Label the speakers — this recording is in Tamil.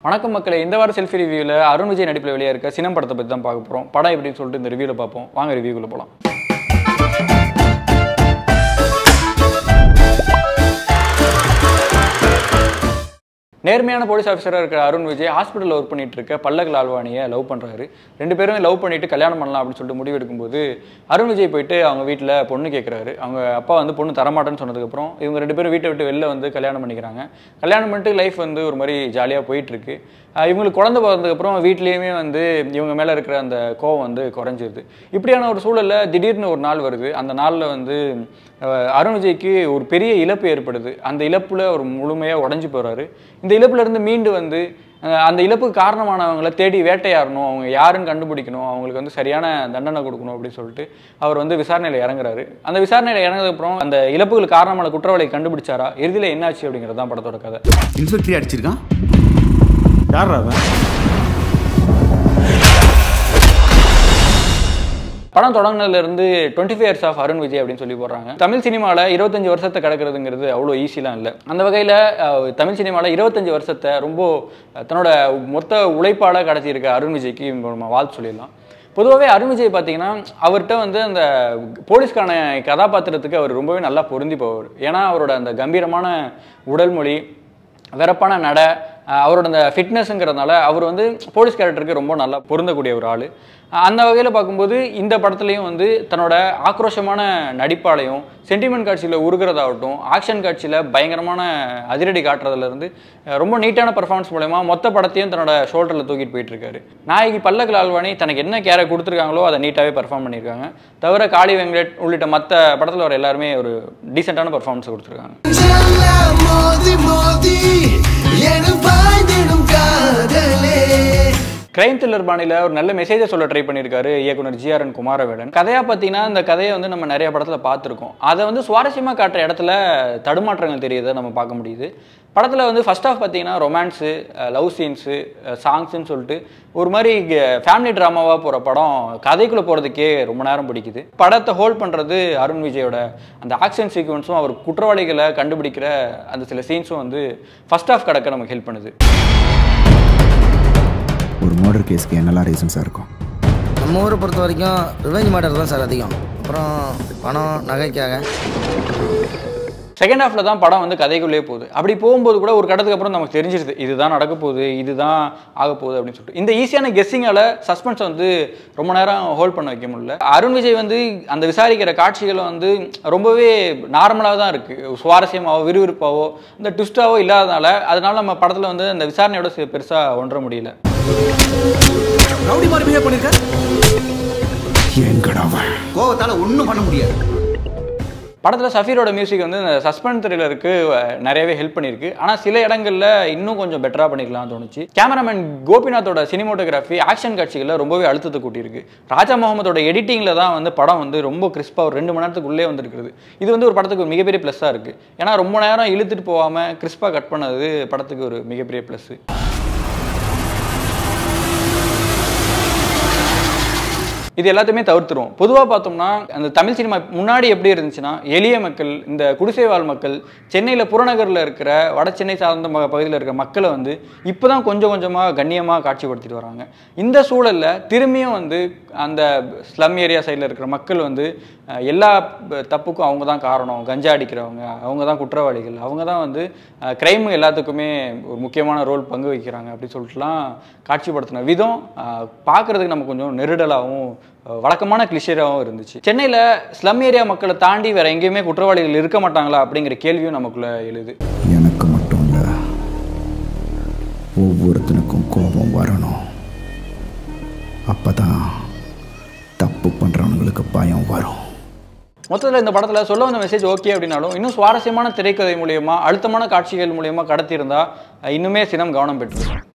Speaker 1: வணக்கம் மக்களே இந்த வார செல்ஃபி ரிவ்யூவில் அருண் விஜய் நடிப்பில் வெளியே இருக்க சினம் படத்தை பற்றி தான் பார்க்க போகிறோம் படம் எப்படின்னு சொல்லிட்டு இந்த ரிவ்யூவில் பார்ப்போம் வாங்க ரிவ்யூக்குள்ளே போகலாம் நேர்மையான போலீஸ் ஆஃபீஸராக இருக்கிற அருண் விஜய் ஹாஸ்பிட்டலில் ஒர்க் பண்ணிட்டு இருக்க பல்லக் லால்வானியை லவ் பண்ணுறாரு ரெண்டு பேரும் லவ் பண்ணிட்டு கல்யாணம் பண்ணலாம் அப்படின்னு சொல்லிட்டு முடிவு எடுக்கும்போது அருண் விஜய் போயிட்டு அவங்க வீட்டில் பொண்ணு கேட்குறாரு அவங்க அப்பா வந்து பொண்ணு தரமாட்டேன்னு சொன்னதுக்கப்புறம் இவங்க ரெண்டு பேரும் வீட்டை விட்டு வெளில வந்து கல்யாணம் பண்ணிக்கிறாங்க கல்யாணம் பண்ணிட்டு லைஃப் வந்து ஒரு மாதிரி ஜாலியாக போயிட்டு இருக்கு ஆஹ் இவங்களுக்கு குழந்தை பிறந்ததுக்கப்புறம் வீட்லேயுமே வந்து இவங்க மேலே இருக்கிற அந்த கோவம் வந்து குறைஞ்சிருது இப்படியான ஒரு சூழலில் திடீர்னு ஒரு நாள் வருது அந்த நாளில் வந்து ஆஹ் அருண் விஜய்க்கு ஒரு பெரிய இழப்பு ஏற்படுது அந்த இழப்பில் ஒரு முழுமையாக உடஞ்சி போகிறாரு இந்த இழப்புல இருந்து மீண்டு வந்து ஆஹ் அந்த இழப்புக்கு காரணமானவங்களை தேடி வேட்டையாடணும் அவங்க யாருன்னு கண்டுபிடிக்கணும் அவங்களுக்கு வந்து சரியான தண்டனை கொடுக்கணும் அப்படின்னு சொல்லிட்டு அவர் வந்து விசாரணையில் இறங்குறாரு அந்த விசாரணையில் இறங்குறதுக்கப்புறம் அந்த இழப்புகளுக்கு காரணமான குற்றவாளியை கண்டுபிடிச்சாரா இறுதியில் என்னாச்சு அப்படிங்கிறது தான் படத்தோட கதை
Speaker 2: இன்ஸ்பெக்டர் அடிச்சிருக்கான்
Speaker 3: யார் அவன்
Speaker 1: படம் தொடங்கினதுல இருந்து twenty five years of Arun Vijay அப்படின்னு சொல்லி போடுறாங்க தமிழ் சினிமாவில் இருபத்தஞ்சு வருஷத்தை கிடக்கிறதுங்கிறது அவ்வளோ ஈஸிலாம் இல்லை அந்த வகையில் தமிழ் சினிமாவில் இருபத்தஞ்சு வருஷத்தை ரொம்ப அஹ், தன்னோட மொத்த உழைப்பால் கடத்தியிருக்க அருண் விஜய்க்கு நம்ம வாழ்த்து சொல்லிடலாம் பொதுவாகவே அருண் விஜய் பார்த்தீங்கன்னா அவர்கிட்ட வந்து அந்த போலீஸ்கான கதாபாத்திரத்துக்கு அவர் ரொம்பவே நல்லா பொருந்தி போவார் ஏன்னா அவரோட அந்த கம்பீரமான உடல் மொழி வெறப்பான நட அஹ் அவரோட அந்த ஃபிட்னஸ்ங்கிறதுனால அவர் வந்து போலீஸ் கேரக்டருக்கு ரொம்ப நல்லா பொருந்தக்கூடிய ஒரு ஆள் அந்த வகையில் பார்க்கும்போது இந்த படத்துலையும் வந்து தன்னோட ஆக்ரோஷமான நடிப்பாலையும் சென்டிமெண்ட் காட்சியில் உருகிறதாகட்டும் ஆக்ஷன் காட்சியில் பயங்கரமான அதிரடி காட்டுறதுலேருந்து ரொம்ப நீட்டான பர்ஃபார்மன்ஸ் மூலயமா மொத்த படத்தையும் தன்னோட ஷோல்டரில் தூக்கிட்டு போயிட்டு இருக்காரு நாயகி பல்லக் லால்வாணி தனக்கு என்ன கேரை கொடுத்துருக்காங்களோ அதை நீட்டாகவே பர்ஃபார்ம் பண்ணியிருக்காங்க தவிர காளி வெங்கட் உள்ளிட்ட மற்ற படத்தில் வர எல்லாருமே ஒரு டீசெண்டான பர்ஃபார்மன்ஸ் கொடுத்துருக்காங்க
Speaker 4: செல்ல மோதி மோதி என பாய்ந்திடும் காதலே
Speaker 1: கிரைம் த்ரில்லர் பாணியில் ஒரு நல்ல மெசேஜை சொல்ல ட்ரை பண்ணியிருக்காரு இயக்குனர் ஜிஆர்என் குமாரவேலன் கதையாக பார்த்தீங்கன்னா இந்த கதையை வந்து நம்ம நிறைய படத்தில் பார்த்துருக்கோம் அதை வந்து சுவாரஸ்யமாக காட்டுற இடத்துல தடுமாற்றங்கள் தெரியுதை நம்ம பார்க்க முடியுது படத்தில் வந்து ஃபர்ஸ்ட் ஆஃப் பார்த்தீங்கன்னா ரொமான்ஸு லவ் சீன்ஸு சாங்ஸ்ன்னு சொல்லிட்டு ஒரு மாதிரி ஃபேமிலி ட்ராமாவாக போகிற படம் கதைக்குள்ளே போகிறதுக்கே ரொம்ப நேரம் பிடிக்குது படத்தை ஹோல்ட் பண்ணுறது அருண் விஜயோட அந்த ஆக்ஷன் சீக்வன்ஸும் அவர் குற்றவாளிகளை கண்டுபிடிக்கிற அந்த சில சீன்ஸும் வந்து ஃபர்ஸ்ட் ஆஃப் கடக்க நமக்கு ஹெல்ப் பண்ணுது
Speaker 2: ஒரு மர்டர் கேஸ்க்கு என்னெல்லாம் ரீசன்ஸாக இருக்கும்
Speaker 5: நம்ம ஊரை பொறுத்த வரைக்கும் ரிவெஞ்ச் மேட்டர் தான் சார் அதிகம் அப்புறம் பணம் நகைக்காக
Speaker 1: செகண்ட் ஹாஃப்ல தான் படம் வந்து கதைக்குள்ளே போகுது அப்படி போகும்போது கூட ஒரு கடத்துக்கு அப்புறம் நமக்கு தெரிஞ்சிருது இதுதான் நடக்க போகுது இதுதான் ஆக போகுது அப்படின்னு சொல்லிட்டு இந்த ஈஸியான கெஸ்ஸிங்கால சஸ்பென்ஸை வந்து ரொம்ப நேரம் ஹோல்ட் பண்ண வைக்க முடியல அருண் விஜய் வந்து அந்த விசாரிக்கிற காட்சிகள் வந்து ரொம்பவே நார்மலாக தான் இருக்கு சுவாரஸ்யமாவோ விறுவிறுப்பாவோ இந்த ட்விஸ்டாவோ இல்லாதனால அதனால நம்ம படத்தில் வந்து அந்த விசாரணையோட சி- பெருசா ஒன்ற முடியல
Speaker 2: ரவுடி மாதிரி பிஹேவ் பண்ணிருக்க எங்கடா அவன்
Speaker 3: கோவத்தால ஒண்ணும் பண்ண முடியாது
Speaker 1: படத்தில் சஃபீரோட மியூசிக் வந்து இந்த சஸ்பென்ஸ் த்ரில்லருக்கு நிறையவே ஹெல்ப் பண்ணியிருக்கு ஆனால் சில இடங்களில் இன்னும் கொஞ்சம் பெட்டராக பண்ணிக்கலாம்னு தோணுச்சு கேமராமேன் கோபிநாத்தோட சினிமோட்டோகிராஃபி ஆக்ஷன் காட்சிகளில் ரொம்பவே அழுத்தத்தை கூட்டியிருக்கு ராஜா முகமதோட எடிட்டிங்கில் தான் வந்து படம் வந்து ரொம்ப கிறிஸ்பாக ஒரு ரெண்டு மணி நேரத்துக்குள்ளே வந்துருக்குது இது வந்து ஒரு படத்துக்கு ஒரு மிகப்பெரிய ப்ளஸ்ஸாக இருக்குது ஏன்னா ரொம்ப நேரம் இழுத்துட்டு போகாமல் கிறிஸ்பாக கட் பண்ணது படத்துக்கு ஒரு மிகப்பெரிய ப்ளஸ்ஸு இது எல்லாத்தையுமே தவிர்த்துரும் பொதுவாக பார்த்தோம்னா அந்த தமிழ் சினிமா முன்னாடி எப்படி இருந்துச்சுன்னா எளிய மக்கள் இந்த குடிசை வாழ் மக்கள் சென்னையில் புறநகரில் இருக்கிற வட சென்னை சார்ந்த ம- பகுதியில் இருக்கிற மக்களை வந்து இப்போ தான் கொஞ்சம் கொஞ்சமாக கண்ணியமாக காட்சிப்படுத்திட்டு வராங்க இந்த சூழலில் திரும்பியும் வந்து அந்த ஸ்லம் ஏரியா சைடில் இருக்கிற மக்கள் வந்து அஹ், எல்லா ப- தப்புக்கும் அவங்க தான் காரணம் கஞ்சா அடிக்கிறவங்க அவங்க தான் குற்றவாளிகள் அவங்க தான் வந்து க்ரைம் எல்லாத்துக்குமே ஒரு முக்கியமான ரோல் பங்கு வகிக்கிறாங்க அப்படின்னு சொல்லிட்டுலாம் காட்சிப்படுத்தின விதம் பார்க்குறதுக்கு நம்ம கொஞ்சம் நெருடலாகவும் அஹ், வழக்கமான கிளிஷராகவும் இருந்துச்சு சென்னையில் ஸ்லம் ஏரியா மக்களை தாண்டி வேற எங்கேயுமே குற்றவாளிகள் இருக்க மாட்டாங்களா அப்படிங்கிற கேள்வியும் நமக்குள்ள எழுது
Speaker 2: எனக்கு மட்டும் இல்லை ஒவ்வொருத்தனுக்கும் கோபம் வரணும் அப்பதான் தப்பு பண்ணுறவங்களுக்கு பயம் வரும்
Speaker 1: மொத்தத்தில் இந்த படத்தில் சொல்ல வந்த மெசேஜ் ஓகே அப்படின்னாலும் இன்னும் சுவாரஸ்யமான திரைக்கதை மூலியமா அழுத்தமான காட்சிகள் மூலியமா கடத்தியிருந்தா அஹ், இன்னுமே சினம் கவனம் பெற்றிருக்கும்